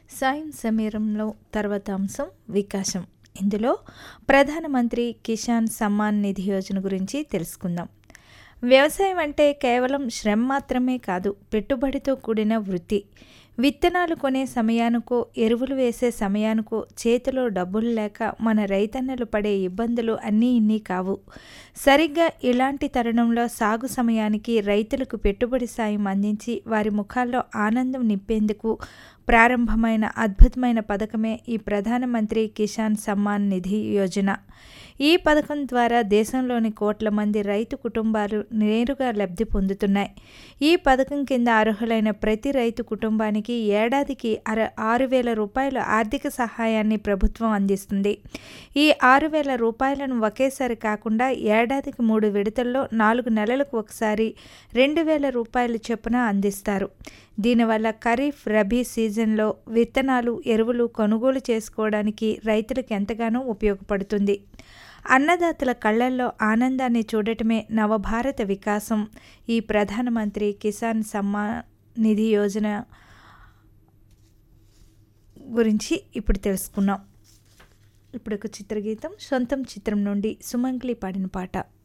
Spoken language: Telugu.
సాయం సమీరంలో తర్వాత అంశం వికాసం ఇందులో ప్రధానమంత్రి కిసాన్ సమ్మాన్ నిధి యోజన గురించి తెలుసుకుందాం వ్యవసాయం అంటే కేవలం శ్రమ మాత్రమే కాదు పెట్టుబడితో కూడిన వృత్తి విత్తనాలు కొనే సమయానికో ఎరువులు వేసే సమయానికో చేతిలో డబ్బులు లేక మన రైతన్నలు పడే ఇబ్బందులు అన్నీ ఇన్ని కావు సరిగ్గా ఇలాంటి తరుణంలో సాగు సమయానికి రైతులకు పెట్టుబడి సాయం అందించి వారి ముఖాల్లో ఆనందం నింపేందుకు ప్రారంభమైన అద్భుతమైన పథకమే ఈ ప్రధానమంత్రి కిసాన్ సమ్మాన్ నిధి యోజన ఈ పథకం ద్వారా దేశంలోని కోట్ల మంది రైతు కుటుంబాలు నేరుగా లబ్ధి పొందుతున్నాయి ఈ పథకం కింద అర్హులైన ప్రతి రైతు కుటుంబానికి ఏడాదికి అర ఆరు వేల రూపాయల ఆర్థిక సహాయాన్ని ప్రభుత్వం అందిస్తుంది ఈ ఆరు వేల రూపాయలను ఒకేసారి కాకుండా ఏడాదికి మూడు విడతల్లో నాలుగు నెలలకు ఒకసారి రెండు వేల రూపాయల చొప్పున అందిస్తారు దీనివల్ల ఖరీఫ్ రబీ సీజన్లో విత్తనాలు ఎరువులు కొనుగోలు చేసుకోవడానికి రైతులకు ఎంతగానో ఉపయోగపడుతుంది అన్నదాతల కళ్ళల్లో ఆనందాన్ని చూడటమే నవభారత వికాసం ఈ ప్రధానమంత్రి కిసాన్ సమ్మాన్ నిధి యోజన గురించి ఇప్పుడు తెలుసుకున్నాం ఇప్పుడు ఒక చిత్రగీతం సొంతం చిత్రం నుండి సుమంగ్లి పాడిన పాట